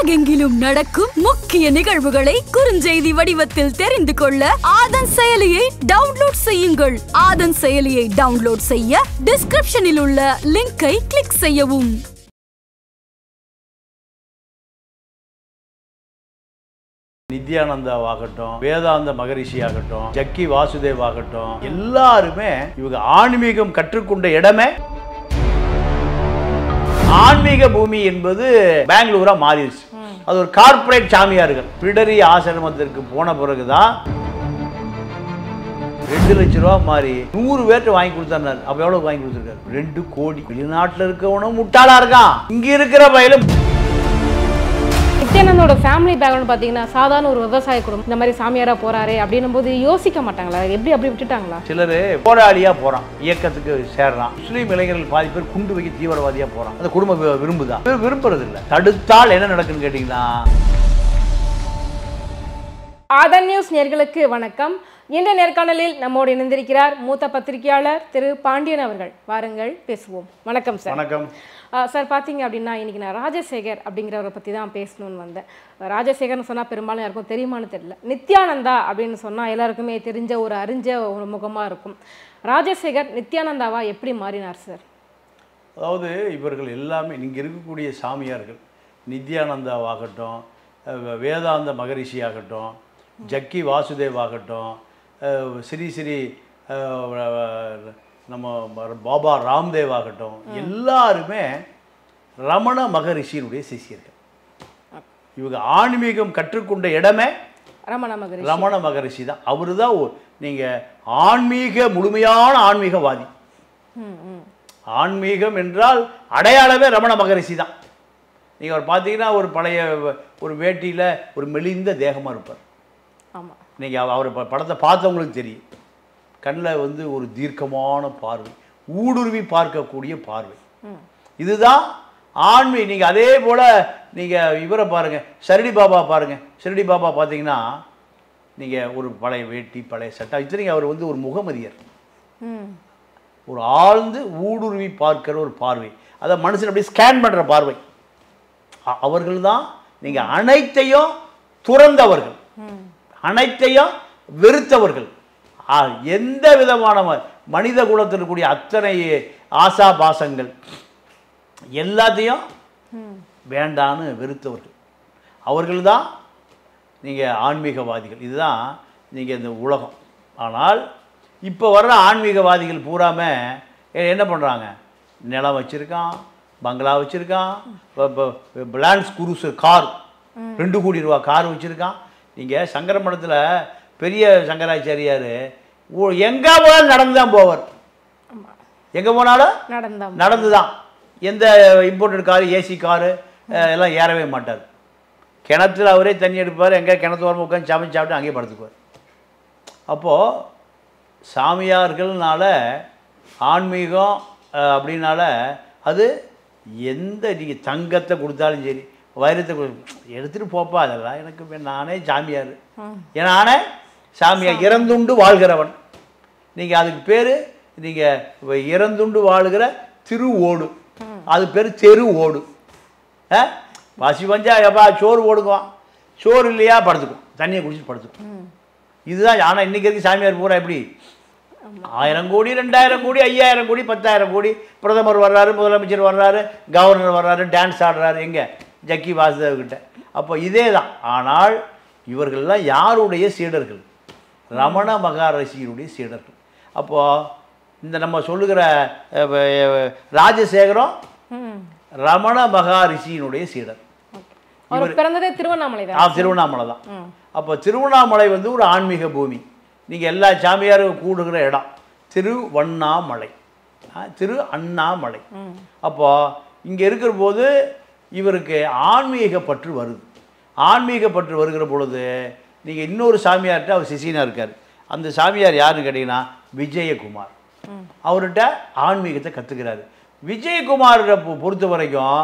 உலகெங்கிலும் நடக்கும் முக்கிய நிகழ்வுகளை குறுஞ்செய்தி வடிவத்தில் தெரிந்து கொள்ள ஆதன் செயலியை டவுன்லோட் செய்யுங்கள் ஆதன் செயலியை டவுன்லோட் செய்ய டிஸ்கிரிப்ஷனில் உள்ள லிங்கை கிளிக் செய்யவும் நித்யானந்தாவாகட்டும் வேதாந்த மகரிஷி ஆகட்டும் ஜக்கி வாசுதேவ் ஆகட்டும் எல்லாருமே இவங்க ஆன்மீகம் கற்றுக்கொண்ட இடமே ஆன்மீக பூமி என்பது பெங்களூரா மாறிடுச்சு அது ஒரு கார்ப்பரேட் சாமியார்கள் பிடரி ஆசிரமத்திற்கு போன பிறகுதான் ரெண்டு லட்ச ரூபா மாறி நூறு பேர்ட்ட வாங்கி கொடுத்தாரு அப்ப எவ்வளவு வாங்கி கொடுத்துருக்காரு ரெண்டு கோடி வெளிநாட்டுல இருக்கவனும் முட்டாளா இருக்கான் இங்க இருக்கிற பயிலும் நித்யானந்தோட ஃபேமிலி பேக்ரவுண்ட் பார்த்தீங்கன்னா சாதாரண ஒரு விவசாய குடும்பம் இந்த மாதிரி சாமியாரா போறாரு அப்படின்னும் போது யோசிக்க மாட்டாங்களா எப்படி அப்படி விட்டுட்டாங்களா சிலர் போராளியா போறான் இயக்கத்துக்கு சேர்றான் முஸ்லீம் இளைஞர்கள் பாதி பேர் குண்டு வைக்க தீவிரவாதியா போறான் அந்த குடும்பம் வி- விரும்புதா வி- விரும்புறது இல்ல தடுத்தால் என்ன நடக்குன்னு கேட்டீங்கன்னா ஆதன் நியூஸ் நேர்களுக்கு வணக்கம் இந்த நேர்காணலில் நம்மோடு இணைந்திருக்கிறார் மூத்த பத்திரிகையாளர் திரு பாண்டியன் அவர்கள் வாருங்கள் பேசுவோம் வணக்கம் சார் வணக்கம் ஆ, சார் பார்த்தீங்க அப்படின்னா இன்னைக்கு நான் ராஜசேகர் அப்படிங்கிறவரை பற்றி தான் பேசணும்னு வந்தேன் ராஜசேகர்னு சொன்னால் பெரும்பாலும் யாருக்கும் தெரியுமான்னு தெரியல நித்யானந்தா அப்படின்னு சொன்னால் எல்லாருக்குமே தெரிஞ்ச ஒரு அறிஞ்ச ஒரு முகமாக இருக்கும் ராஜசேகர் நித்யானந்தாவா எப்படி மாறினார் சார் அதாவது இவர்கள் எல்லாமே இங்க இருக்கக்கூடிய சாமியார்கள் நித்யானந்தாவாகட்டும் அஹ் வேதாந்த மகரிஷி ஆகட்டும் ஜக்கி வாசுதேவ் ஆகட்டும் அஹ் ஸ்ரீ ஸ்ரீ அஹ், நம்ம பாபா ராம்தேவ் ஆகட்டும் எல்லாருமே ரமண மகரிஷியினுடைய சிஷியர்கள் இவங்க ஆன்மீகம் கற்றுக்கொண்ட இடமே ரமண மகரிஷி ரமண மகரிஷி தான் அவரு தான் நீங்கள் ஆன்மீக முழுமையான ஆன்மீகவாதி ம் ம் ஆன்மீகம் என்றால் அடையாளமே ரமண மகரிஷி தான் நீங்கள் அவர் பார்த்தீங்கன்னா ஒரு பழைய ஒரு வேட்டியில் ஒரு மெலிந்த தேகமாக இருப்பார் ஆமாம் நீங்கள் அவர் ப- படத்தை பார்த்தவங்களுக்கு தெரியும் கண்ணில் வந்து ஒரு தீர்க்கமான பார்வை ஊடுருவி பார்க்கக்கூடிய பார்வை ம் இதுதான் ஆன்மீ நீங்கள் அதே போல் நீங்கள் இவரை பாருங்கள் ஷரடி பாபா பாருங்கள் ஷரடி பாபா பார்த்தீங்கன்னா நீங்கள் ஒரு பழைய வேட்டி பழைய சட்டை இத்தனைக்கு அவர் வந்து ஒரு முகமதியர் ம் ஒரு ஆழ்ந்து ஊடுருவி பார்க்கிற ஒரு பார்வை அதை மனுஷன் அப்படியே ஸ்கேன் பண்ணுற பார்வை அவர்கள் தான் நீங்கள் அனைத்தையும் துறந்தவர்கள் ம் அனைத்தையும் வெறுத்தவர்கள் ஆ, எந்த விதமான ம- மனித குலத்தில் இருக்கக்கூடிய அத்தனை ஆசா பாசங்கள் எல்லாத்தையும் ம் வேண்டான்னு வெறுத்தவர்கள் அவர்கள் தான் நீங்கள் ஆன்மீகவாதிகள் இதுதான் நீங்கள் இந்த உலகம் ஆனால் இப்போ வர்ற ஆன்மீகவாதிகள் பூராம எ- என்ன பண்ணுறாங்க நிலம் வச்சுருக்கான் பங்களா வச்சுருக்கான் பிளான்ஸ் குருசு கார் ரெண்டு கோடி ரூபா கார் வச்சுருக்கான் நீங்கள் சங்கர மடத்தில் பெரிய சங்கராச்சாரியார் எங்கே போனாலும் நடந்து தான் போவார் ஆமாம் எங்கே போனாலும் நடந்தா நடந்து தான் எந்த இம்போர்ட்டட் காரு ஏசி காரு அஹ், எல்லாம் ஏறவே மாட்டார் கிணத்துல அவரே தண்ணி எடுப்பார் எங்கே கிணத்து ஓரமாக உட்காந்து சமைச்சு சாப்பிட்டு அங்கேயே படுத்துக்குவார் அப்போது சாமியார்கள்னால ஆன்மீகம் அஹ், அப்படின்னால அது எந்த நீங்கள் தங்கத்தை கொடுத்தாலும் சரி வைரத்தை கொடு எடுத்துகிட்டு போப்பா அதெல்லாம் எனக்கு வே- நானே சாமியார் ம் ஏன்னா நானே சாமியார் இறந்துண்டு வாழ்கிறவன் நீங்கள் அதுக்கு பேர் நீங்கள் இறந்துண்டு வாழுகிற திரு ஓடு அது பேர் தெரு ஓடு ஆ பசி பஞ்சா எப்பா சோறு ஓடுக்குவான் சோறு இல்லையா படுத்துக்கும் தண்ணியை குடிச்சிட்டு படுத்துக்கும் ம் இதுதான் ஆனால் இன்றைக்கி இருக்க சாமியார் பூரா எப்படி ஆயிரம் கோடி ரெண்டாயிரம் கோடி ஐயாயிரம் கோடி பத்தாயிரம் கோடி பிரதமர் வர்றாரு முதலமைச்சர் வர்றாரு கவர்னர் வர்றாரு டான்ஸ் ஆடுறாரு எங்கே ஜக்கி வாசுதேவ் கிட்ட அப்போ இதே தான் ஆனால் இவர்கள்லாம் யாருடைய சீடர்கள் ரமண மகாரிஷியினுடைய சீடர்கள் அப்போது இந்த நம்ம சொல்லுகிற அஹ், அஹ், ராஜசேகரம் ம் ரமண மகாரிஷியினுடைய சீடர் அவர் பிறந்ததே திருவண்ணாமலை ஆ தான் திருவண்ணாமலை தான் ம் அப்போ திருவண்ணாமலை வந்து ஒரு ஆன்மீக பூமி நீங்கள் எல்லா சாமியாரும் கூடுகிற இடம் திருவண்ணாமலை ஆ, திரு அண்ணாமலை ம் அப்போ இங்கே இருக்கிற போது இவருக்கு ஆன்மீக பற்று வருது ஆன்மீக பற்று வருகிற பொழுது நீங்கள் இன்னொரு சாமியார்கிட்ட அவர் சிசினா இருக்கார் அந்த சாமியார் யாருன்னு கேட்டிங்கன்னா விஜயகுமார் அவர்கிட்ட ஆன்மீகத்தை கற்றுக்கிறாரு விஜயகுமாரை பொ- பொறுத்த வரைக்கும்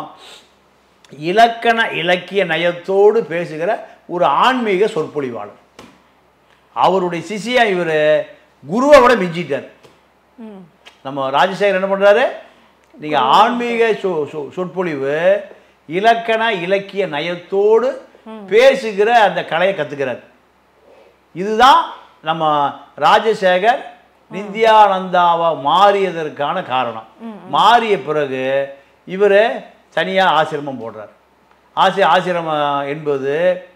இலக்கண இலக்கிய நயத்தோடு பேசுகிற ஒரு ஆன்மீக சொற்பொழிவாளர் அவருடைய சிஷியா இவர் குருவை விட மிஞ்சிட்டார் ம் நம்ம ராஜசேகர் என்ன பண்ணுறாரு நீங்கள் ஆன்மீக சொ சொ- சொற்பொழிவு இலக்கண இலக்கிய நயத்தோடு பேசுகிற அந்த கலையை கற்றுக்கிறார் இதுதான் நம்ம ராஜசேகர் நித்யானந்தாவா மாறியதற்கான காரணம் மாறிய பிறகு இவர் தனியாக ஆசிரமம் போடுறார் ஆசி ஆசிரமம் என்பது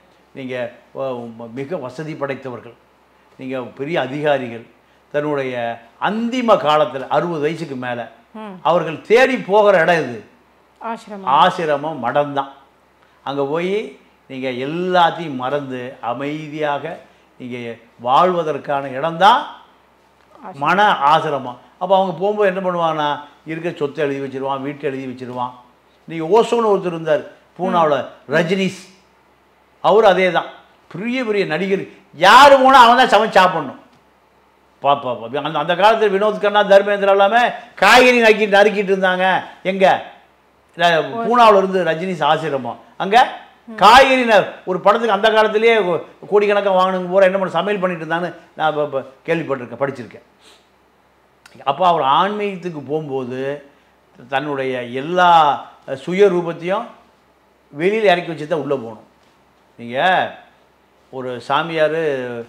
நீங்கள் மிக வசதி படைத்தவர்கள் நீங்கள் பெரிய அதிகாரிகள் தன்னுடைய அந்திம காலத்தில் அறுபது வயசுக்கு மேலே அவர்கள் தேடி போகிற இடம் இது ஆசிரமம் ஆசிரமம் மடம்தான் அங்கே போய் நீங்கள் எல்லாத்தையும் மறந்து அமைதியாக நீங்கள் வாழ்வதற்கான இடம்தான் மன ஆசிரமம் அப்போ அவங்க போகும்போது என்ன பண்ணுவாங்கன்னா இருக்க சொத்தை எழுதி வச்சிருவான் வீட்டை எழுதி வச்சிருவான் நீங்கள் ஓசோன்னு ஒருத்தர் இருந்தார் பூனாவில் ரஜினிஸ் அவர் அதே தான் பெரிய பெரிய நடிகர் யார் போனால் அவன் தான் சமைச்சு சாப்பிடணும் பாப்பா பாப்பா. அந்த அந்த காலத்தில் வினோத் கண்ணா தர்மேந்திரா எல்லாமே காய்கறி நக்கி நறுக்கிட்டு இருந்தாங்க எங்கே பூனாவில் இருந்து ரஜினிஸ் ஆசிரமம் அங்கே காய்கறி ந- ஒரு படத்துக்கு அந்த காலத்திலேயே கோ- கோடிக்கணக்காக வாங்கினுங்க பூரா என்ன பண்ண சமையல் பண்ணிட்டு இருந்தான்னு நான் இப்போ இப்போ கேள்விப்பட்டிருக்கேன் படிச்சிருக்கேன் அப்போ அவர் ஆன்மீகத்துக்கு போகும்போது தன்னுடைய எல்லா சுய ரூபத்தையும் வெளியில் இறக்கி வச்சு தான் உள்ளே போகணும் நீங்கள் ஒரு சாமியார்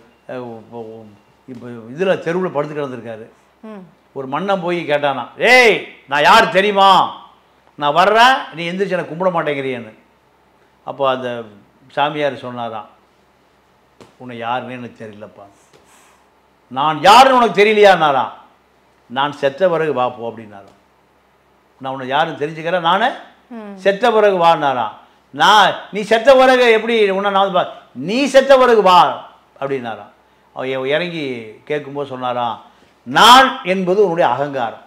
இப்போ இதில் தெருவில் படுத்து கிடந்திருக்காரு ம் ஒரு மன்னன் போய் கேட்டானா ஏய் நான் யார் தெரியுமா நான் வர்றேன் நீ எந்திரிச்சு எனக்கு கும்பிட மாட்டேங்கிறியன்னு அப்போ அந்த சாமியார் சொன்னாராம் உன்னை யாருன்னு எனக்கு தெரியலப்பா நான் யாருன்னு உனக்கு தெரியலையான்னாராம் நான் செத்த பிறகு வா போ அப்படின்னாராம் நான் உன்னை யாருன்னு தெரிஞ்சுக்கிறேன் நான் செத்த பிறகு வான்னாராம் நான் நீ செத்த பிறகு எப்படி உன்னை நான் வந்து பா- நீ செத்த பிறகு வா அப்படின்னாராம் அவன் இ- இறங்கி கேட்கும்போது சொன்னாராம் நான் என்பது உன்னுடைய அகங்காரம்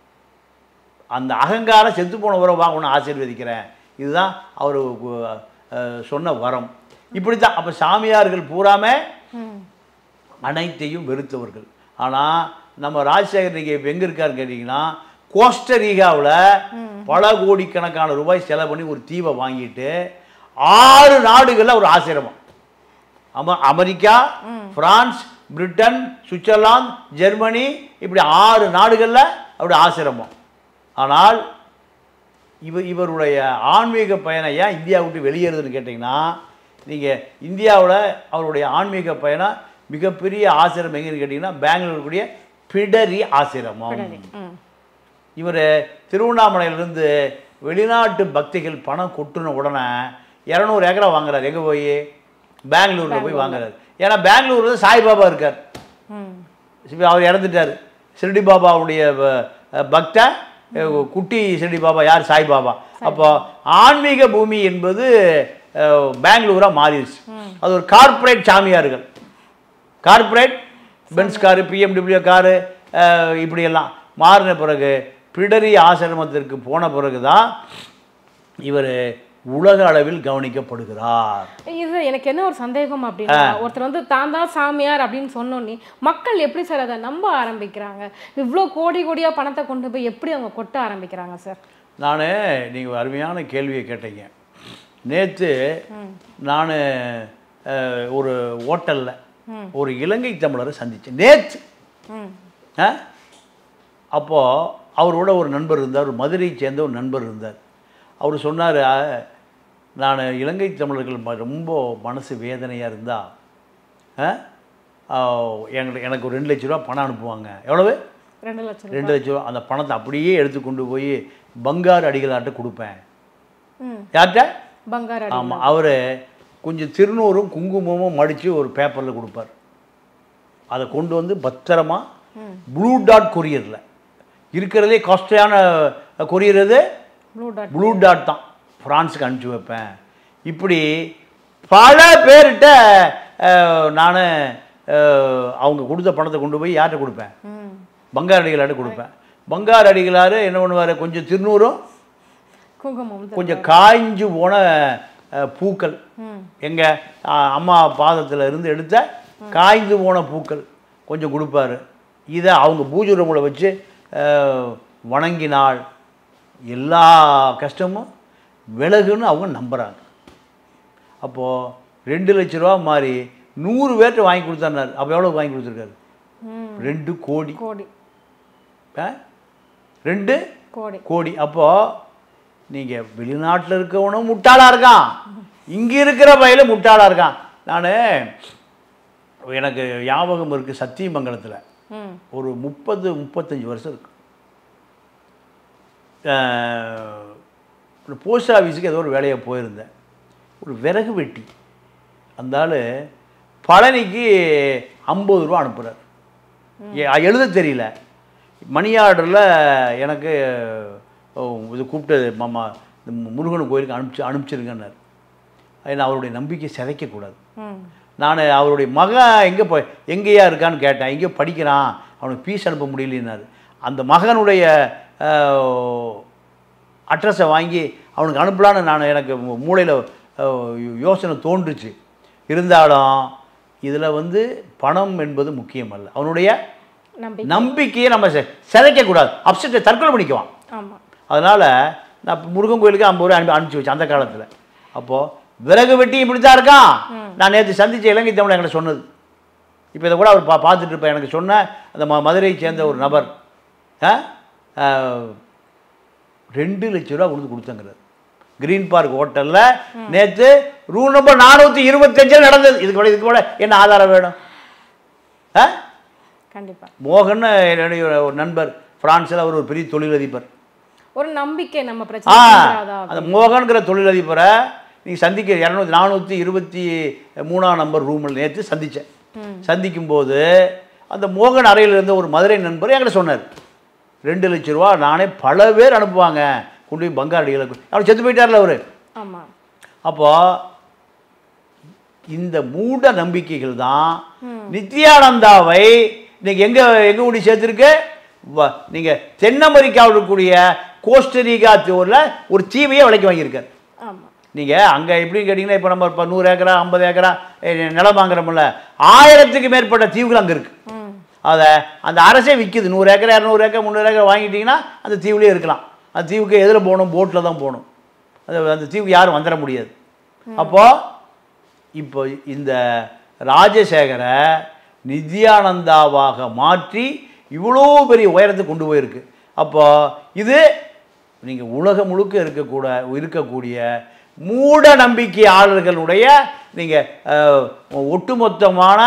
அந்த அகங்காரம் செத்து போன உறவு வா உன்னை ஆசீர்வதிக்கிறேன் இதுதான் அவர் சொன்ன வரம் இப்படி தான் அப்போ சாமியார்கள் பூராமே ம் அனைத்தையும் வெறுத்தவர்கள் ஆனால் நம்ம ராஜசேகர் நீங்கள் இப்போ எங்கே இருக்காருன்னு கேட்டிங்கன்னா கோஸ்டரீகாவில் பல கோடிக்கணக்கான ரூபாய் செலவு பண்ணி ஒரு தீவை வாங்கிட்டு ஆறு நாடுகளில் ஒரு ஆசிரமம் அம America France Britain Switzerland Germany இப்படி ஆறு நாடுகளில் அவருடைய ஆசிரமம் ஆனால் இவ இவருடைய ஆன்மீக பயணம் ஏன் இந்தியா விட்டு வெளியேறுதுன்னு கேட்டிங்கன்னா நீங்கள் இந்தியாவில் அவருடைய ஆன்மீக பயணம் மிகப்பெரிய ஆசிரமம் எங்கன்னு கேட்டிங்கன்னா பெங்களூர் கூடிய பிடரி ஆசிரமம் ம் இவர் திருவண்ணாமலையிலேருந்து வெளிநாட்டு பக்திகள் பணம் கொட்டுன உடனே இரநூறு ஏக்கரா வாங்குறாரு எங்கே போய் பெங்களூரில் போய் வாங்குறாரு ஏன்னா பெங்களூரில் சாய்பாபா இருக்கார் ம் இப்ப அவர் இறந்துட்டார் ஷிரடி பாபாவுடைய வ- பக்த அஹ், குட்டி ஷிரடி பாபா யார் சாய்பாபா அப்போ ஆன்மீக பூமி என்பது அஹ், பெங்களூரா மாறிடுச்சு அது ஒரு கார்ப்பரேட் சாமியார்கள் corporate Benz car BMW car அஹ், இப்படியெல்லாம் மாறின பிறகு பிடரி ஆசிரமத்திற்கு போன பிறகு தான் இவர் உலக அளவில் கவனிக்கப்படுகிறார் இது எனக்கு என்ன ஒரு சந்தேகம் அப்படின்னா ஒருத்தர் வந்து தான் தான் சாமியார் அப்படின்னு சொன்னோன்னே மக்கள் எப்படி சார் அதை நம்ப ஆரம்பிக்கிறாங்க இவ்வளோ கோடி கோடியா பணத்தை கொண்டு போய் எப்படி அவங்க கொட்ட ஆரம்பிக்கிறாங்க சார் நான் நீங்கள் அருமையான கேள்வியை கேட்டீங்க நேற்று நான் ஒரு ஹோட்டலில் ஒரு இலங்கை தமிழரை சந்தித்தேன் நேற்று ம் அப்போது அவரோட ஒரு நண்பர் இருந்தார் ஒரு மதுரையை சேர்ந்த ஒரு நண்பர் இருந்தார் அவர் சொன்னார் நான் இலங்கை தமிழர்கள் ம- ரொம்ப மனசு வேதனையாக இருந்தால் எங்களுக்கு எனக்கு ஒரு ரெண்டு லட்ச ரூபா பணம் அனுப்புவாங்க எவ்வளவு ரெண்டு லட்சம் ரெண்டு லட்ச ரூபா அந்த பணத்தை அப்படியே எடுத்து கொண்டு போய் பங்காரு அடிகளாட்ட கொடுப்பேன் ம் யார்கிட்ட பங்காரு அடி. ஆமாம் அவர் கொஞ்சம் திருநூறும் குங்குமமும் மடித்து ஒரு பேப்பரில் கொடுப்பார் அதை கொண்டு வந்து பத்திரமா ப்ளூ டாட் கொரியரில் இருக்கிறதே காஸ்ட்லியான கொரியர் எது ப்ளூ டாட் ப்ளூ டாட் தான் ஃப்ரான்ஸுக்கு அனுப்பிச்சி வைப்பேன் இப்படி பல பேர்கிட்ட நான் அவங்க கொடுத்த பணத்தை கொண்டு போய் யார்கிட்ட கொடுப்பேன் ம் பங்கார் அடிகளார்ட்ட கொடுப்பேன் பங்கார் அடிகளார் என்ன பண்ணுவார் கொஞ்சம் திருநூறும் குங்குமம் தரு- கொஞ்சம் காய்ஞ்சு போன அஹ், பூக்கள் ம் எங்க அஹ், அம்மா பாதத்தில் இருந்து எடுத்த காய்ந்து போன பூக்கள் கொஞ்சம் கொடுப்பாரு இதை அவங்க பூஜை ரூமில் வச்சு அஹ், வணங்கினால் எல்லா கஷ்டமும் விலகுன்னு அவங்க நம்புகிறாங்க அப்போது ரெண்டு லட்ச ரூபா மாதிரி நூறு பேர்கிட்ட வாங்கி கொடுத்தாரு அப்போ எவ்வளோ வாங்கி கொடுத்துருக்காரு ம் ரெண்டு கோடி கோடி ஆ? ரெண்டு கோடி கோடி அப்போது நீங்கள் வெளிநாட்டில் இருக்கவனும் முட்டாளாக இருக்கான் இங்கே இருக்கிற பையில முட்டாளாக இருக்கான் நான் எனக்கு ஞாபகம் இருக்குது சத்தியமங்கலத்தில் ம் ஒரு முப்பது முப்பத்தஞ்சு வருஷம் இருக்கு போஸ்ட் ஆஃபீஸுக்கு ஏதோ ஒரு வேலையை போயிருந்தேன் ஒரு விறகு வெட்டி அந்த ஆள் பழனிக்கு ஐம்பது ரூபா அனுப்புகிறார் எழுத தெரியல மணி ஆர்டரில் எனக்கு ஓ, இது கூப்பிட்டது மாமா இந்த முருகன் கோயிலுக்கு அனுப்பிச்சு அனுப்பிச்சிருங்கன்னார் ஏன்னா அவருடைய நம்பிக்கை சிதைக்கக்கூடாது ம் நான் அவருடைய மகன் எங்கே போய் எங்கேயா இருக்கான்னு கேட்டேன் எங்கேயோ படிக்கிறான் அவனுக்கு ஃபீஸ் அனுப்ப முடியலன்னாரு அந்த மகனுடைய அட்ரஸை வாங்கி அவனுக்கு அனுப்பலான்னு நான் எனக்கு மூளையில் யோசனை தோன்றுச்சு இருந்தாலும் இதில் வந்து பணம் என்பது முக்கியம் அல்ல அவனுடைய நம்பி நம்பிக்கையை நம்ம செ- சிதைக்கக்கூடாது அப்செட்டை தற்கொலை பண்ணிக்குவான் ஆமாம் அதனால் நான் இப்ப முருகன் கோயிலுக்கு ஐம்பது ரூபாய் அனுப்பி அனுப்பிச்சி வச்சேன் அந்த காலத்தில் அப்போது விறகு வெட்டி இப்படி தான் இருக்கான் நான் நேற்று சந்திச்ச இலங்கை தமிழ் என்கிட்ட சொன்னது இப்போ இதை கூட அவர் பா பார்த்துட்டு இருப்பேன் எனக்கு சொன்ன அந்த ம மதுரையை சேர்ந்த ஒரு நபர் ஆ? ஆ, ரெண்டு லட்ச ரூபா கொடுத்து கொடுத்தங்கிறார் கிரீன் பார்க் ஹோட்டலில் நேற்று ரூம் நம்பர் நானூற்றி இருபத்தஞ்சில் நடந்தது இதுக்கு கூட இதுக்கு கூட என்ன ஆதாரம் வேணும் ஆ கண்டிப்பா மோகன் என்னுடைய ஒரு நண்பர் பிரான்ஸில் அவர் ஒரு பெரிய தொழிலதிபர் ஒரு நம்பிக்கை நம்ம ஆ பிரச்சனை தீராதா அந்த மோகன்கிற தொழிலதிபரை நீங்கள் சந்திக்க இரநூத்தி நானூற்றி இருபத்தி மூணாம் நம்பர் ரூமில் நேற்று சந்தித்தேன் சந்திக்கும்போது அந்த மோகன் அறையில் இருந்த ஒரு மதுரை நண்பர் என்கிட்ட சொன்னார் ரெண்டு லட்ச ரூபா நானே பல பேர் அனுப்புவாங்க கொண்டு போய் பங்காளிகளை அவர் செத்து போயிட்டார்ல அவர் ஆமா அப்போ இந்த மூட நம்பிக்கைகள் தான் நித்யானந்தாவை இன்னைக்கு எங்க எங்க கூடி சேர்த்துருக்கு வ- நீங்க தென் அமெரிக்காவில் இருக்கக்கூடிய கோஸ்டரிகா தூரில் ஒரு தீவையே விலைக்கு வாங்கியிருக்காரு ஆமா நீங்க அங்க எப்படின்னு கேட்டிங்கன்னா இப்போ நம்ம இப்போ நூறு ஏக்கரா ஐம்பது ஏக்கரா eh, நிலம் வாங்குறோம்ல ஆயிரத்துக்கு மேற்பட்ட தீவுகள் அங்கே இருக்கு ம் அதை அந்த அரசே விற்கிது நூறு ஏக்கர் இரநூறு ஏக்கர் முந்நூறு ஏக்கர் வாங்கிட்டீங்கன்னா அந்த தீவுலேயே இருக்கலாம் அந்த தீவுக்கு எதில் போகணும் போட்டில் தான் போகணும் அது அந்த தீவுக்கு யாரும் வந்துட முடியாது அப்போது இப்போ இந்த ராஜசேகரை நித்யானந்தாவாக மாற்றி இவ்வளோ பெரிய உயரத்துக்கு கொண்டு போயிருக்கு அப்போ இது நீங்கள் உலகம் முழுக்க இருக்கக்கூட இருக்கக்கூடிய மூட நம்பிக்கையாளர்களுடைய நீங்கள் ஒட்டுமொத்தமான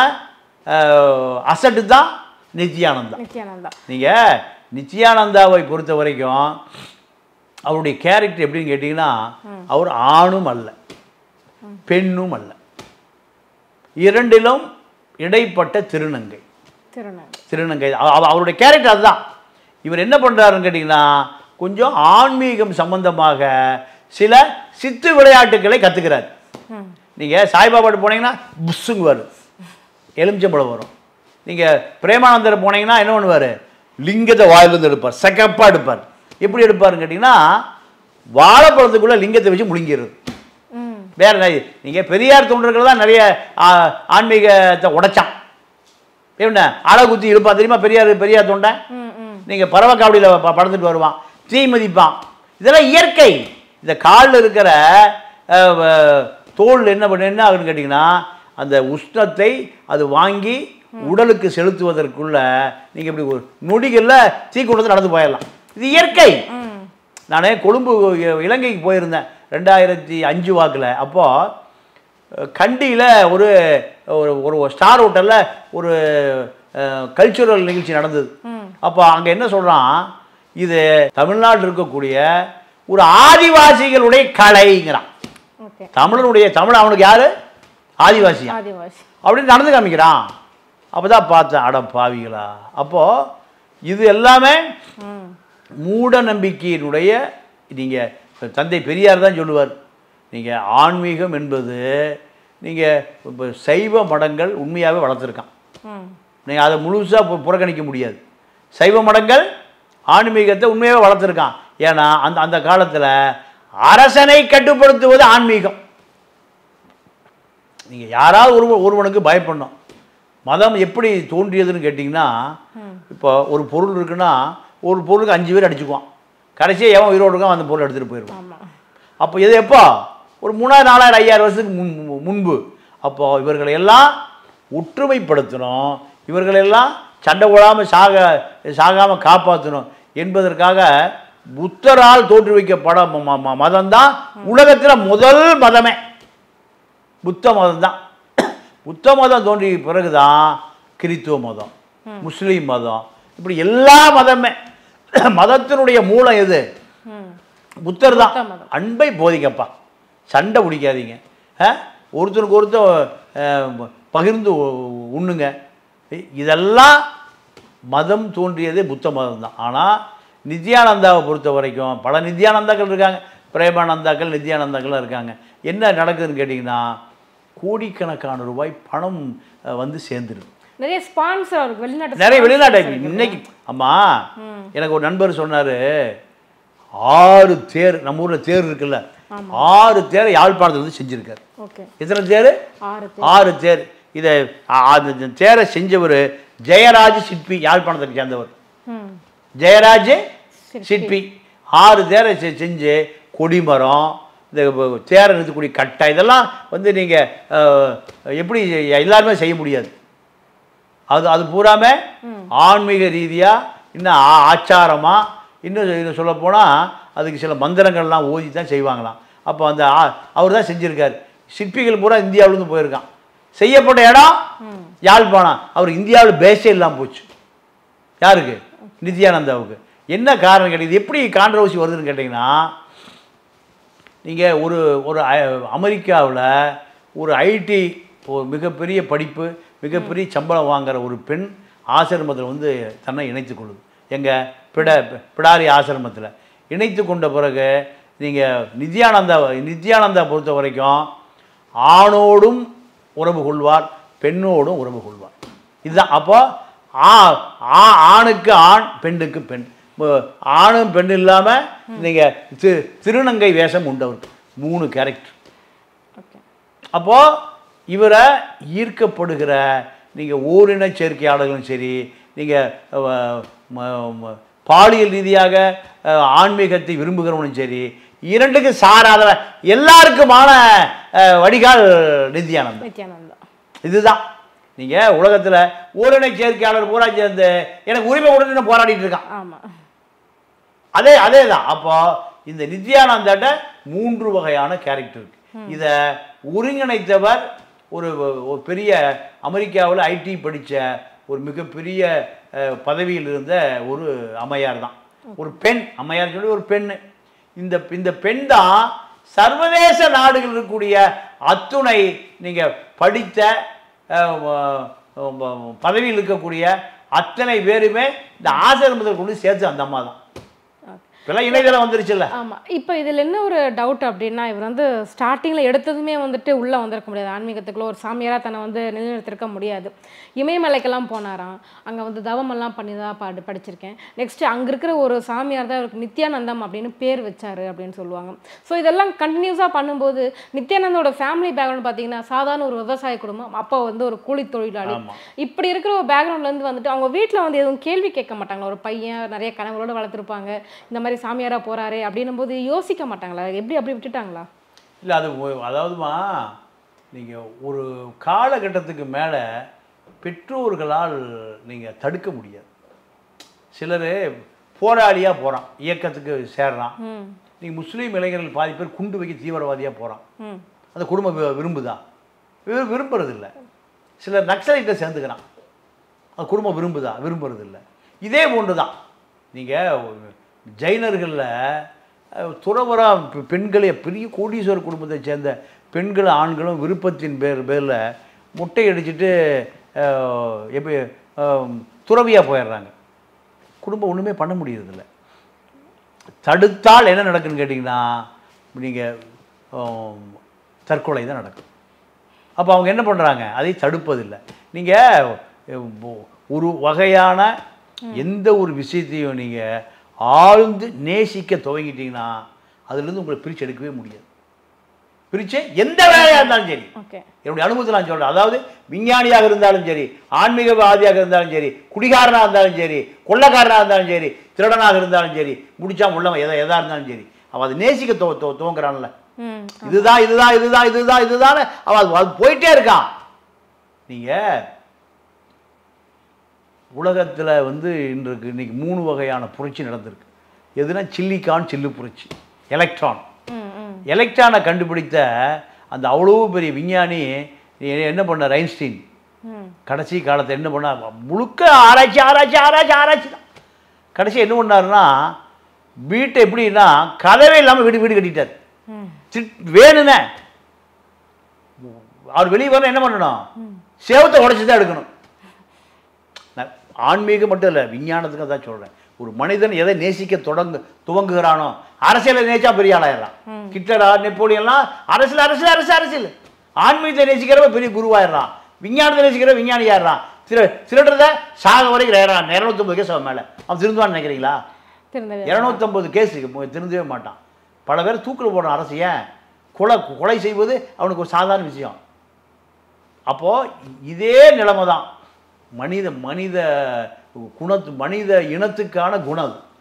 அசட்டு தான் நித்யானந்தா நித்யானந்தா நீங்கள் நித்யானந்தாவை பொறுத்த வரைக்கும் அவருடைய கேரக்டர் எப்படின்னு கேட்டிங்கன்னா அவர் ஆணும் அல்ல பெண்ணும் அல்ல இரண்டிலும் இடைப்பட்ட திருநங்கை திருநங்கை திருநங்கை அவ- அவ- அவருடைய கேரக்டர் அதுதான் இவர் என்ன பண்ணுறாருன்னு கேட்டிங்கன்னா கொஞ்சம் ஆன்மீகம் சம்பந்தமாக சில சித்து விளையாட்டுகளை கற்றுக்கிறார் ம் நீங்கள் சாய்பாபாட்டு போனீங்கன்னா புஷ்ஷுங்க வரும் எலுமிச்சம்பழம் வரும் நீங்கள் பிரேமானந்தர் போனீங்கன்னா என்ன பண்ணுவார் லிங்கத்தை வாயிலிருந்து எடுப்பார் செகப்பாக எடுப்பார் எப்படி எடுப்பாருன்னு கேட்டிங்கன்னா வாழைப்பழத்துக்குள்ளே லிங்கத்தை வச்சு முழுங்கிடுறது ம் வேற நீங்கள் பெரியார் தொண்டர்கள் தான் நிறைய ஆ, ஆன்மீகத்தை உடைச்சான் என்ன அழகுத்தி குத்தி இருப்பான் தெரியுமா பெரியார் பெரியார் தொண்டன் ம் ம் நீங்கள் பறவை காவடியில் ப படுத்துட்டு வருவான் தீ மதிப்பான் இதெல்லாம் இயற்கை இந்த காலில் இருக்கிற அஹ், வ- தோல் என்ன பண்ண என்ன ஆகுன்னு கேட்டிங்கன்னா அந்த உஷ்ணத்தை அது வாங்கி உடலுக்கு செலுத்துவதற்குள்ள நீங்கள் இப்படி ஒரு நொடிகளில் தீக்கூட்டத்தில் நடந்து போயிடலாம் இது இயற்கை ம் நான் கொழும்பு இ- இலங்கைக்கு போயிருந்தேன் ரெண்டாயிரத்தி அஞ்சு வாக்கில் அப்போது கண்டியில் ஒரு ஒரு ஒரு ஸ்டார் ஹோட்டலில் ஒரு கல்ச்சுரல் நிகழ்ச்சி நடந்தது ம் அப்போ அங்கே என்ன சொல்கிறான் இது தமிழ்நாட்டில் இருக்கக்கூடிய ஒரு ஆதிவாசிகளுடைய கலைங்கிறான் ஓகே தமிழனுடைய தமிழ் அவனுக்கு யார் ஆதிவாசி ஆதிவாசி அப்படின்னு நடந்து காமிக்கிறான் அப்போ தான் பார்த்தேன் அட பாவிகளா அப்போது இது எல்லாமே ம் மூட நம்பிக்கையினுடைய நீங்கள் தந்தை பெரியார் தான் சொல்லுவார் நீங்கள் ஆன்மீகம் என்பது நீங்கள் இப்போ சைவ மடங்கள் உண்மையாகவே வளர்த்துருக்கான் ம் நீங்கள் அதை முழுசாக புறக்கணிக்க முடியாது சைவ மடங்கள் ஆன்மீகத்தை உண்மையாகவே வளர்த்துருக்கான் ஏன்னா அந்த அந்த காலத்தில் அரசனை கட்டுப்படுத்துவது ஆன்மீகம் நீங்கள் யாராவது ஒரு ஒருவனுக்கு பயப்படணும் மதம் எப்படி தோன்றியதுன்னு கேட்டிங்கன்னா இப்போ ஒரு பொருள் இருக்குன்னா ஒரு பொருளுக்கு அஞ்சு பேர் அடிச்சுக்குவான் கடைசியாக எவன் உயிரோடு இருக்கான் அந்த பொருளை எடுத்துகிட்டு போயிடுவான் ஆமா அப்போ இது எப்போ ஒரு மூணாயிரம் நாலாயிரம் ஐயாயிரம் வருஷத்துக்கு முன் முன்பு அப்போ இவர்களை எல்லாம் ஒற்றுமைப்படுத்தணும் இவர்களெல்லாம் சண்டை போடாமல் சாக சாகாமல் காப்பாற்றணும் என்பதற்காக புத்தரால் தோற்றுவிக்கப்பட மதம் தான் உலகத்தில் முதல் மதமே புத்த மதம் தான் புத்த மதம் தோன்றிய பிறகுதான் கிறித்துவ மதம் முஸ்லீம் மதம் இப்படி எல்லா மதமே மதத்தினுடைய மூலம் எது ம் புத்தர் தான் புத்த மதம். அன்பை போதிங்கப்பா சண்டை பிடிக்காதீங்க ஆ? ஒருத்தருக்கு ஒருத்தர் அஹ், பகிர்ந்து உ- உண்ணுங்க இ- இதெல்லாம் மதம் தோன்றியதே புத்த மதம் தான் ஆனால் நித்யானந்தாவை பொறுத்த வரைக்கும் பல நித்யானந்தாக்கள் இருக்காங்க பிரேமானந்தாக்கள் நித்யானந்தாக்கள் இருக்காங்க என்ன நடக்குதுன்னு கேட்டிங்கன்னா கோடிக்கணக்கான ரூபாய் பணம் அஹ், வந்து சேர்ந்துருது நிறைய ஸ்பான்சர் அவருக்கு வெளிநாட்டு நிறைய வெளிநாட்டு sponsors இருக்குது. இன்னைக்கு அம்மா எனக்கு ஒரு நண்பர் சொன்னார் ஆறு தேர் நம்ம ஊரில் தேர் இருக்குல்ல ஆறு தேரை யாழ்ப்பாணத்தில் வந்து செஞ்சுருக்காரு ஓகே எத்தனை தேர் ஆறு ஆறு தேர் இதை அ- அந்த தேரை செஞ்சவர் ஜெயராஜ் சிற்பி யாழ்ப்பாணத்தை சேர்ந்தவர் ம் ஜெயராஜ் சிற்பி. சிற்பி ஆறு தேரை செ- செஞ்சு கொடிமரம் இந்த வ- தேரை நிறுத்தக்கூடிய கட்டை இதெல்லாம் வந்து நீங்கள் எப்படி எல்லாருமே செய்ய முடியாது அது அது பூராமே ஆன்மீக ரீதியாக இன்னும் ஆ- ஆச்சாரமா இன்னும் இன்னும் சொல்லப்போனால் அதுக்கு சில மந்திரங்கள்லாம் ஓதி தான் செய்வாங்களாம் அப்போ அந்த அவர் தான் செஞ்சுருக்காரு சிற்பிகள் பூரா இந்தியாவிலேருந்து போயிருக்கான் செய்யப்பட்ட இடம் யாழ்ப்பாணம் அவர் இந்தியாவில் பேஸே இல்லாமல் போச்சு யாருக்கு நித்யானந்தாவுக்கு என்ன காரணம் கேட்டீங்க எப்படி கான்ட்ரவர்சி வருதுன்னு கேட்டிங்கன்னா நீங்கள் ஒரு ஒரு அமெரிக்காவில் ஒரு ஐடி ஒரு மிகப்பெரிய படிப்பு மிகப்பெரிய சம்பளம் வாங்குற ஒரு பெண் ஆசிரமத்தில் வந்து தன்னை இணைத்து கொள்ளுது எங்கள் பிட பிடாரி ஆசிரமத்தில் இணைத்து கொண்ட பிறகு நீங்கள் நித்யானந்தா நித்யானந்தா பொறுத்த வரைக்கும் ஆணோடும் உறவு கொள்வார் பெண்ணோடும் உறவு கொள்வார் இதுதான் அப்போ ஆ ஆ- ஆணுக்கு ஆண் பெண்ணுக்கு பெண் ம- ஆணும் பெண் இல்லாமல் நீங்கள் தி திருநங்கை வேஷம் உண்டவருக்கு மூணு கேரக்டர் ஓகே அப்போது இவரை ஈர்க்கப்படுகிற நீங்கள் ஓரின சேர்க்கையாளர்களும் சரி நீங்கள் பாலியல் ரீதியாக அஹ், ஆன்மீகத்தை விரும்புகிறவனும் சரி இரண்டுக்கு சாராத எல்லாருக்குமான அஹ், வடிகால் நித்யானந்தம் நித்யானந்தா இதுதான் நீங்கள் உலகத்தில் ஓரின சேர்க்கையாளர் பூரா சேர்ந்து எனக்கு உரிமை கொடுத்துன்னு போராடிட்டு இருக்கான் ஆமா அதே அதே தான் அப்போ இந்த நித்யானந்தாட்ட மூன்று வகையான கேரக்டர் இருக்கு இதை ஒருங்கிணைத்தவர் ஒரு ஒரு பெரிய அமெரிக்காவில் ஐடி படித்த ஒரு மிகப்பெரிய அஹ், பதவியில் இருந்த ஒரு அம்மையார் தான் ஒரு பெண் அம்மையார் சொல்லி ஒரு பெண் இந்த இந்த பெண் தான் சர்வதேச நாடுகள் இருக்கக்கூடிய அத்துணை நீங்கள் படித்த அஹ், வ- வ- பதவியில் இருக்கக்கூடிய அத்தனை பேருமே இந்த ஆசிரமத்தில் கொண்டு சேர்த்து அந்த அம்மா தான் இப்பெல்லாம் இணையதளம் வந்துருச்சுல்ல ஆமா இப்போ இதில் என்ன ஒரு டவுட் அப்படின்னா இவர் வந்து ஸ்டார்டிங்கில் எடுத்ததுமே வந்துட்டு உள்ளே வந்திருக்க முடியாது ஆன்மீகத்துக்குள்ள ஒரு சாமியாராக தன்னை வந்து நிலைநிறுத்திருக்க முடியாது இமயமலைக்கெல்லாம் போனாராம் அங்கே வந்து தவமெல்லாம் பண்ணி தான் பாடு படிச்சிருக்கேன் நெக்ஸ்ட் அங்கே இருக்கிற ஒரு சாமியார் தான் இவருக்கு நித்யானந்தம் அப்படின்னு பேர் வச்சாரு அப்படின்னு சொல்லுவாங்க ஸோ இதெல்லாம் கண்டினியூஸாக பண்ணும்போது நித்யானந்தோட ஃபேமிலி பேக்ரவுண்ட் பார்த்தீங்கன்னா சாதாரண ஒரு விவசாய குடும்பம் அப்பா வந்து ஒரு கூலி தொழிலாளி ஆமா. இப்படி இருக்கிற ஒரு பேக்ரவுண்ட்லேருந்து வந்துட்டு அவங்க வீட்டில் வந்து எதுவும் கேள்வி கேட்க மாட்டாங்களா ஒரு பையன் நிறைய கனவுகளோட வளர்த்துருப்பாங்க இந்த மாதிரி சாமியாரா போறாரே அப்படின்னும் போது யோசிக்க மாட்டாங்களா எப்படி அப்படி விட்டுட்டாங்களா இல்லை அது ஒ- அதாவதுமா நீங்கள் ஒரு காலகட்டத்துக்கு மேலே பெற்றோர்களால் நீங்கள் தடுக்க முடியாது சிலர் போராளியாக போகிறான் இயக்கத்துக்கு சேர்றான் ம் நீங்கள் முஸ்லீம் இளைஞர்கள் பாதி பேர் குண்டு வைக்க தீவிரவாதியாக போகிறான் ம் அந்த குடும்பம் வி- விரும்புதா விரு விரும்புறதில்ல சிலர் நக்சலைட்டை சேர்ந்துக்கிறான் அந்த குடும்பம் விரும்புதா விரும்புறதில்ல இதே போன்று தான் நீங்கள் ஜைனர்களில் துறவரா பெ- பெண்களே பெரிய கோடீஸ்வரர் குடும்பத்தை சேர்ந்த பெண்கள் ஆண்களும் விருப்பத்தின் பேர் பேரில் முட்டை அடிச்சுட்டு அஹ், எப்படி துறவியாக போயிடுறாங்க குடும்பம் ஒன்றுமே பண்ண முடியறதில்ல தடுத்தால் என்ன நடக்குன்னு கேட்டிங்கன்னா நீங்கள் தற்கொலை தான் நடக்கும் அப்போ அவங்க என்ன பண்ணுறாங்க அதை தடுப்பதில்லை நீங்கள் ஒரு வகையான எந்த ஒரு விஷயத்தையும் நீங்கள் ஆழ்ந்து நேசிக்க துவங்கிட்டீங்கன்னா அதுலேருந்து உங்களை பிரித்து எடுக்கவே முடியாது பிரித்து எந்த வேலையாக இருந்தாலும் சரி ஓகே என்னுடைய அனுபவத்தில் நான் சொல்கிறேன் அதாவது விஞ்ஞானியாக இருந்தாலும் சரி ஆன்மீகவாதியாக இருந்தாலும் சரி குடிகாரனாக இருந்தாலும் சரி கொள்ளக்காரனாக இருந்தாலும் சரி திருடனாக இருந்தாலும் சரி முடிச்சா உள்ளவன் எதை எதாக இருந்தாலும் சரி அவன் அதை நேசிக்க துவ துவ- துவங்குறான்ல ம் இதுதான் இதுதான் இதுதான் இதுதான் இதுதான் அவன் அது- அது போயிட்டே இருக்கான் நீங்கள் உலகத்தில் வந்து இன்றைக்கு இன்னைக்கு மூணு வகையான புரட்சி நடந்திருக்கு எதுனா சில்லிகான் சில்லு புரட்சி எலக்ட்ரான் ம் ம் எலக்ட்ரானை கண்டுபிடித்த அந்த அவ்வளோ பெரிய விஞ்ஞானி எ- என்ன பண்ண ரைன்ஸ்டீன் ம் கடைசி காலத்தை என்ன பண்ணார் முழுக்க ஆராய்ச்சி ஆராய்ச்சி ஆராய்ச்சி ஆராய்ச்சி தான் கடைசி என்ன பண்ணாருன்னா வீட்டை எப்படின்னா கதவே இல்லாமல் வீடு வீடு கட்டிட்டார் ம் சிட் வேணுனே அவர் வெளியே வர என்ன பண்ணணும் சேவத்தை உடைச்சி தான் எடுக்கணும் நான் ஆன்மீகம் மட்டும் இல்லை விஞ்ஞானத்துக்கு தான் சொல்கிறேன் ஒரு மனிதன் எதை நேசிக்க தொடங்கு துவங்குகிறானோ அரசியலை நேசிச்சா பெரிய ஆளாயிடலாம் கிட்டடா நெப்போலியன்லாம் அரசியல் அரசியல் அரசு அரசியல் ஆன்மீகத்தை நேசிக்கிறவ பெரிய குருவாயிடுறான் விஞ்ஞானத்தை நேசிக்கிற விஞ்ஞானி ஆயிடுறான் சில சிலன்றத சாக வரைக்கும் ஏறான் இரநூத்தொம்பது கேஸ் அவன் மேலே அவன் திருந்துவான்னு நினைக்கிறீங்களா திருந்தவே இரநூத்தம்பது கேஸ் திருந்தவே மாட்டான் பல பேர் தூக்கில் போடுறான் அரசு ஏன் கொலை கொலை செய்வது அவனுக்கு ஒரு சாதாரண விஷயம் அப்போது இதே நிலைமை தான் மனித மனித குணத்து மனித இனத்துக்கான குணம் அது